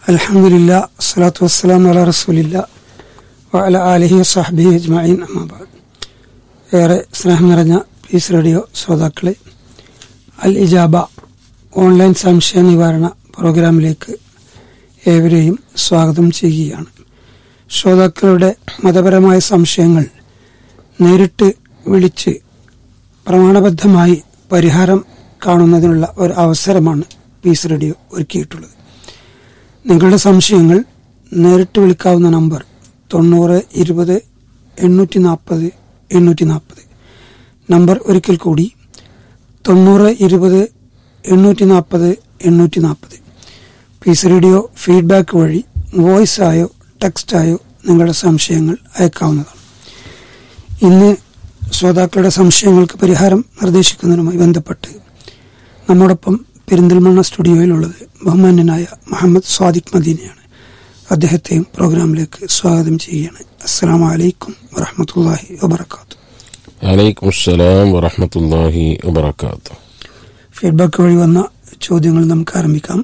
അലഹമുല്ല അസ്സലാത്തു വസ്സലാം അല റസൂലില്ല വഅല ആലിഹി വസഹബിഹി അജ്മഈൻ അമ്മാബാദ് ഏറെ സ്നേഹം നിറഞ്ഞ പീസ് റേഡിയോ ശ്രോതാക്കളെ അൽ ഇജാബ ഓൺലൈൻ സംശയ നിവാരണ പ്രോഗ്രാമിലേക്ക് ഏവരെയും സ്വാഗതം ചെയ്യുകയാണ് ശ്രോതാക്കളുടെ മതപരമായ സംശയങ്ങൾ നേരിട്ട് വിളിച്ച് പ്രമാണബദ്ധമായി പരിഹാരം കാണുന്നതിനുള്ള ഒരു അവസരമാണ് പീസ് റേഡിയോ ഒരുക്കിയിട്ടുള്ളത് നിങ്ങളുടെ സംശയങ്ങൾ നേരിട്ട് വിളിക്കാവുന്ന നമ്പർ തൊണ്ണൂറ് ഇരുപത് എണ്ണൂറ്റി നാൽപ്പത് എണ്ണൂറ്റി നാൽപ്പത് നമ്പർ ഒരിക്കൽ കൂടി തൊണ്ണൂറ് ഇരുപത് എണ്ണൂറ്റി നാൽപ്പത് എണ്ണൂറ്റി നാൽപ്പത് പീസ് റേഡിയോ ഫീഡ്ബാക്ക് വഴി വോയിസ് ആയോ ടെക്സ്റ്റായോ നിങ്ങളുടെ സംശയങ്ങൾ അയക്കാവുന്നതാണ് ഇന്ന് ശ്രോതാക്കളുടെ സംശയങ്ങൾക്ക് പരിഹാരം നിർദ്ദേശിക്കുന്നതിനുമായി ബന്ധപ്പെട്ട് നമ്മോടൊപ്പം പെരിന്തൽമണ്ണ സ്റ്റുഡിയോയിലുള്ളത് ബഹുമാന്യനായ മുഹമ്മദ് സ്വാദിഖ് മദീനയാണ് അദ്ദേഹത്തെയും പ്രോഗ്രാമിലേക്ക് സ്വാഗതം ചെയ്യുകയാണ് അസ്സാം വലൈക്കും വറഹമത്തല്ലാഹി വബർക്കാത്തു വലൈക്കും അസ്സലാം വറഹമത്തല്ലാഹി വബർക്കാത്തു ഫീഡ്ബാക്ക് വഴി വന്ന ചോദ്യങ്ങൾ നമുക്ക് ആരംഭിക്കാം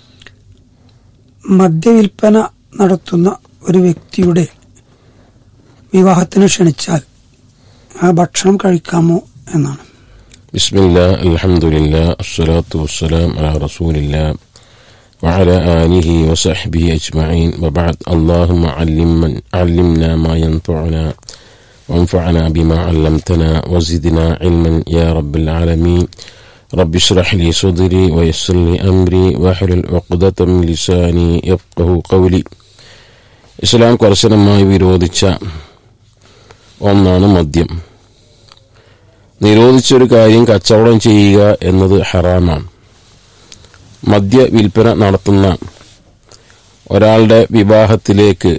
മദ്യവിൽപ്പന നടത്തുന്ന ഒരു വ്യക്തിയുടെ വിവാഹത്തിന് ക്ഷണിച്ചാൽ ആ ഭക്ഷണം കഴിക്കാമോ എന്നാണ് بسم الله الحمد لله الصلاة والسلام على رسول الله وعلى آله وصحبه أجمعين وبعد اللهم علم من علمنا ما ينفعنا وانفعنا بما علمتنا وزدنا علما يا رب العالمين رب اشرح لي صدري ويسر لي أمري واحلل عقدة من لساني يفقه قولي ഇസ്ലാം കർശനമായി വിരോധിച്ച ഒന്നാണ് മദ്യം നിരോധിച്ചൊരു കാര്യം കച്ചവടം ചെയ്യുക എന്നത് ഹറാമാണ് മദ്യ വിൽപ്പന നടത്തുന്ന ഒരാളുടെ വിവാഹത്തിലേക്ക്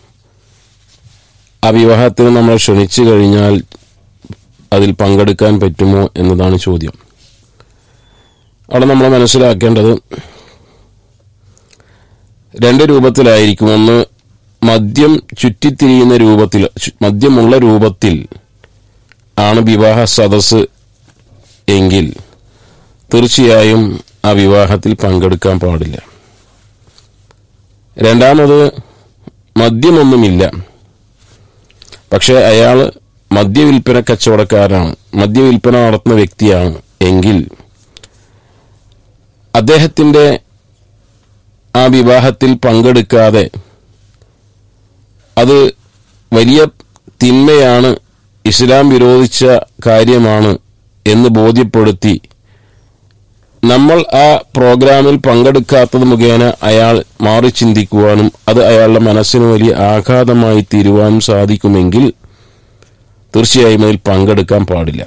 ആ വിവാഹത്തിന് നമ്മൾ ക്ഷണിച്ചു കഴിഞ്ഞാൽ അതിൽ പങ്കെടുക്കാൻ പറ്റുമോ എന്നതാണ് ചോദ്യം അവിടെ നമ്മൾ മനസ്സിലാക്കേണ്ടത് രണ്ട് രൂപത്തിലായിരിക്കും ഒന്ന് മദ്യം ചുറ്റിത്തിരിയുന്ന രൂപത്തിൽ ചു- മദ്യമുള്ള രൂപത്തിൽ ആണ് വിവാഹ സദസ് എങ്കിൽ തീർച്ചയായും ആ വിവാഹത്തിൽ പങ്കെടുക്കാൻ പാടില്ല രണ്ടാമത് മദ്യമൊന്നുമില്ല പക്ഷെ അയാൾ മദ്യവിൽപ്പന കച്ചവടക്കാരാണ് മദ്യവിൽപ്പന നടത്തുന്ന വ്യക്തിയാണ് എങ്കിൽ അദ്ദേഹത്തിന്റെ ആ വിവാഹത്തിൽ പങ്കെടുക്കാതെ അത് വലിയ തിന്മയാണ് ഇസ്ലാം വിരോധിച്ച കാര്യമാണ് എന്ന് ബോധ്യപ്പെടുത്തി നമ്മൾ ആ പ്രോഗ്രാമിൽ പങ്കെടുക്കാത്തത് മുഖേന അയാൾ മാറി ചിന്തിക്കുവാനും അത് അയാളുടെ മനസ്സിന് വലിയ ആഘാതമായി തീരുവാനും സാധിക്കുമെങ്കിൽ തീർച്ചയായും അതിൽ പങ്കെടുക്കാൻ പാടില്ല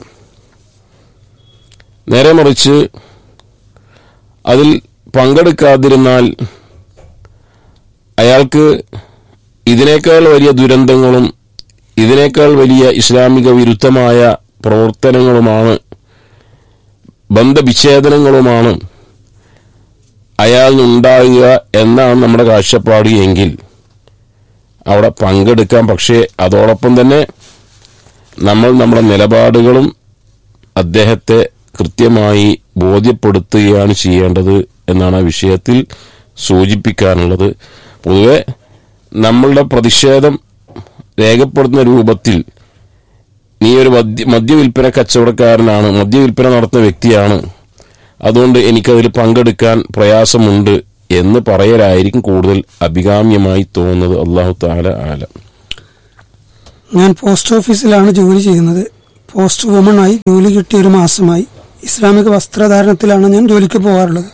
നേരെ മറിച്ച് അതിൽ പങ്കെടുക്കാതിരുന്നാൽ അയാൾക്ക് ഇതിനേക്കാൾ വലിയ ദുരന്തങ്ങളും ഇതിനേക്കാൾ വലിയ ഇസ്ലാമിക വിരുദ്ധമായ പ്രവർത്തനങ്ങളുമാണ് ബന്ധവിച്ഛേദനങ്ങളുമാണ് അയാളിനുണ്ടാകുക എന്നാണ് നമ്മുടെ കാഴ്ചപ്പാട് എങ്കിൽ അവിടെ പങ്കെടുക്കാം പക്ഷേ അതോടൊപ്പം തന്നെ നമ്മൾ നമ്മുടെ നിലപാടുകളും അദ്ദേഹത്തെ കൃത്യമായി ബോധ്യപ്പെടുത്തുകയാണ് ചെയ്യേണ്ടത് എന്നാണ് ആ വിഷയത്തിൽ സൂചിപ്പിക്കാനുള്ളത് പൊതുവെ നമ്മളുടെ പ്രതിഷേധം രേഖപ്പെടുത്തുന്ന രൂപത്തിൽ നീ ഒരു മദ്യ മദ്യവിൽപ്പന കച്ചവടക്കാരനാണ് മദ്യവിൽപ്പന നടത്തുന്ന വ്യക്തിയാണ് അതുകൊണ്ട് എനിക്കതിൽ പങ്കെടുക്കാൻ പ്രയാസമുണ്ട് എന്ന് പറയലായിരിക്കും കൂടുതൽ അഭികാമ്യമായി തോന്നുന്നത് അള്ളാഹു താല ആലം ഞാൻ പോസ്റ്റ് ഓഫീസിലാണ് ജോലി ചെയ്യുന്നത് പോസ്റ്റ് വുമണായി ജോലി കിട്ടിയ ഒരു മാസമായി ഇസ്ലാമിക വസ്ത്രധാരണത്തിലാണ് ഞാൻ ജോലിക്ക് പോകാറുള്ളത്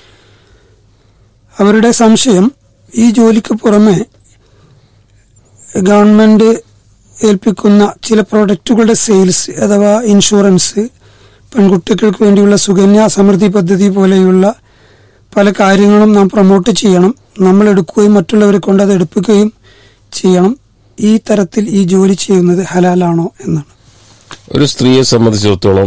അവരുടെ സംശയം ഈ ജോലിക്ക് പുറമെ ഗവൺമെന്റ് ഏൽപ്പിക്കുന്ന ചില പ്രോഡക്റ്റുകളുടെ സെയിൽസ് അഥവാ ഇൻഷുറൻസ് പെൺകുട്ടികൾക്ക് വേണ്ടിയുള്ള സുകന്യ സമൃദ്ധി പദ്ധതി പോലെയുള്ള പല കാര്യങ്ങളും നാം പ്രൊമോട്ട് ചെയ്യണം നമ്മൾ എടുക്കുകയും മറ്റുള്ളവരെ കൊണ്ട് അത് എടുപ്പിക്കുകയും ചെയ്യണം ഈ തരത്തിൽ ഈ ജോലി ചെയ്യുന്നത് ഹലാലാണോ എന്നാണ് ഒരു സ്ത്രീയെ സംബന്ധിച്ചിടത്തോളം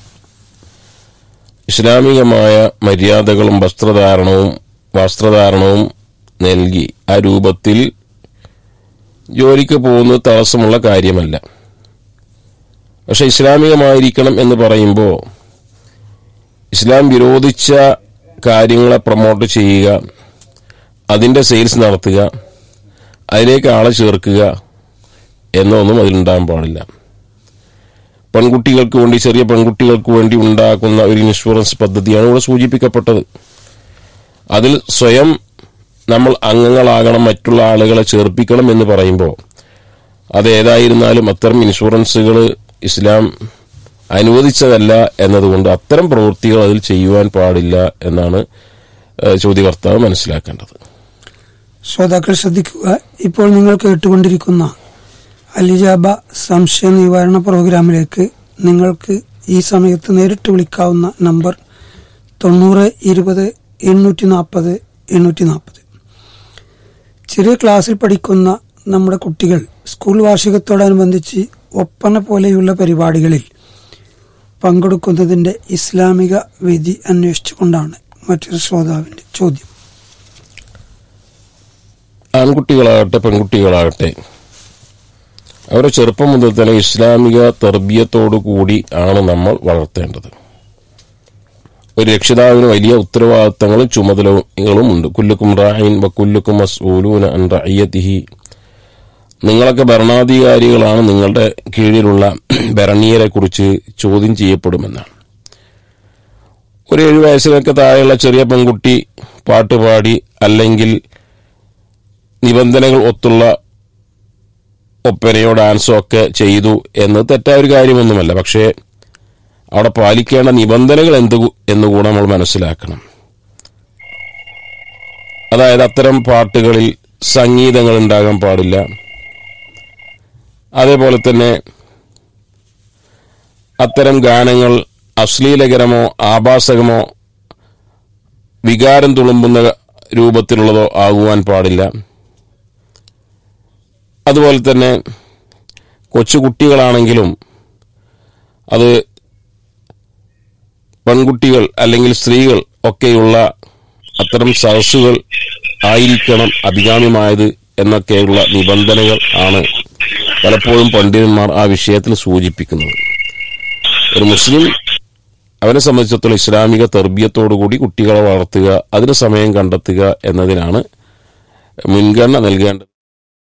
ഇസ്ലാമികമായ മര്യാദകളും വസ്ത്രധാരണവും വസ്ത്രധാരണവും നൽകി ആ രൂപത്തിൽ ജോലിക്ക് പോകുന്നത് തടസ്സമുള്ള കാര്യമല്ല പക്ഷെ ഇസ്ലാമികമായിരിക്കണം എന്ന് പറയുമ്പോൾ ഇസ്ലാം വിരോധിച്ച കാര്യങ്ങളെ പ്രൊമോട്ട് ചെയ്യുക അതിൻ്റെ സെയിൽസ് നടത്തുക അതിലേക്ക് ആളെ ചേർക്കുക എന്നൊന്നും അതിലുണ്ടാകാൻ പാടില്ല പെൺകുട്ടികൾക്ക് വേണ്ടി ചെറിയ പെൺകുട്ടികൾക്ക് വേണ്ടി ഉണ്ടാക്കുന്ന ഒരു ഇൻഷുറൻസ് പദ്ധതിയാണ് ഇവിടെ സൂചിപ്പിക്കപ്പെട്ടത് അതിൽ സ്വയം നമ്മൾ അംഗങ്ങളാകണം മറ്റുള്ള ആളുകളെ ചേർപ്പിക്കണം എന്ന് പറയുമ്പോൾ അത് ഏതായിരുന്നാലും അത്തരം ഇൻഷുറൻസുകൾ ഇസ്ലാം അനുവദിച്ചതല്ല എന്നതുകൊണ്ട് അത്തരം പ്രവൃത്തികൾ അതിൽ ചെയ്യുവാൻ പാടില്ല എന്നാണ് ഏഹ്, ചോദ്യകർത്താവ് മനസ്സിലാക്കേണ്ടത് ശ്രോതാക്കൾ ശ്രദ്ധിക്കുക ഇപ്പോൾ നിങ്ങൾ കേട്ടുകൊണ്ടിരിക്കുന്ന അലിജാബ സംശയ നിവാരണ പ്രോഗ്രാമിലേക്ക് നിങ്ങൾക്ക് ഈ സമയത്ത് നേരിട്ട് വിളിക്കാവുന്ന നമ്പർ തൊണ്ണൂറ് ഇരുപത് എണ്ണൂറ്റി നാൽപ്പത് എണ്ണൂറ്റി നാൽപ്പത് ചെറിയ ക്ലാസ്സിൽ പഠിക്കുന്ന നമ്മുടെ കുട്ടികൾ സ്കൂൾ വാർഷികത്തോടനുബന്ധിച്ച് ഒപ്പന പോലെയുള്ള പരിപാടികളിൽ പങ്കെടുക്കുന്നതിന്റെ ഇസ്ലാമിക വിധി അന്വേഷിച്ചുകൊണ്ടാണ് മറ്റൊരു ശ്രോതാവിന്റെ ചോദ്യം ആൺകുട്ടികളാകട്ടെ പെൺകുട്ടികളാകട്ടെ അവരെ ചെറുപ്പം മുതൽ തന്നെ ഇസ്ലാമിക തർബീയത്തോടു കൂടി ആണ് നമ്മൾ വളർത്തേണ്ടത് ഒരു രക്ഷിതാവിന് വലിയ ഉത്തരവാദിത്തങ്ങളും ചുമതലകളും ഉണ്ട് കുല്ലുക്കും റായിൻ വ കുല്ലുക്കും മസ്ഊലൂന അൻ റഅയ്യത്തിഹി നിങ്ങളൊക്കെ ഭരണാധികാരികളാണ് നിങ്ങളുടെ കീഴിലുള്ള ഭരണീയരെ കുറിച്ച് ചോദ്യം ചെയ്യപ്പെടുമെന്നാണ് ഒരു ഏഴു വയസ്സിനൊക്കെ താഴെയുള്ള ചെറിയ പെൺകുട്ടി പാട്ടുപാടി അല്ലെങ്കിൽ നിബന്ധനകൾ ഒത്തുള്ള ഒപ്പനയോ ഡാൻസോ ഒക്കെ ചെയ്തു എന്ന് തെറ്റായ ഒരു കാര്യമൊന്നുമല്ല പക്ഷേ അവിടെ പാലിക്കേണ്ട നിബന്ധനകൾ എന്ത് എന്നുകൂടെ നമ്മൾ മനസ്സിലാക്കണം അതായത് അത്തരം പാട്ടുകളിൽ സംഗീതങ്ങൾ ഉണ്ടാകാൻ പാടില്ല അതേപോലെ തന്നെ അത്തരം ഗാനങ്ങൾ അശ്ലീലകരമോ ആഭാസകമോ വികാരം തുളുമ്പുന്ന രൂപത്തിലുള്ളതോ ആകുവാൻ പാടില്ല അതുപോലെ തന്നെ കൊച്ചുകുട്ടികളാണെങ്കിലും അത് പെൺകുട്ടികൾ അല്ലെങ്കിൽ സ്ത്രീകൾ ഒക്കെയുള്ള അത്തരം സദസ്സുകൾ ആയിരിക്കണം അഭികാമ്യമായത് എന്നൊക്കെയുള്ള നിബന്ധനകൾ ആണ് പലപ്പോഴും പണ്ഡിതന്മാർ ആ വിഷയത്തിൽ സൂചിപ്പിക്കുന്നത് ഒരു മുസ്ലിം അവനെ സംബന്ധിച്ചിടത്തോളം ഇസ്ലാമിക തെർബിയത്തോടുകൂടി കുട്ടികളെ വളർത്തുക അതിന് സമയം കണ്ടെത്തുക എന്നതിനാണ് മുൻഗണന നൽകേണ്ടത്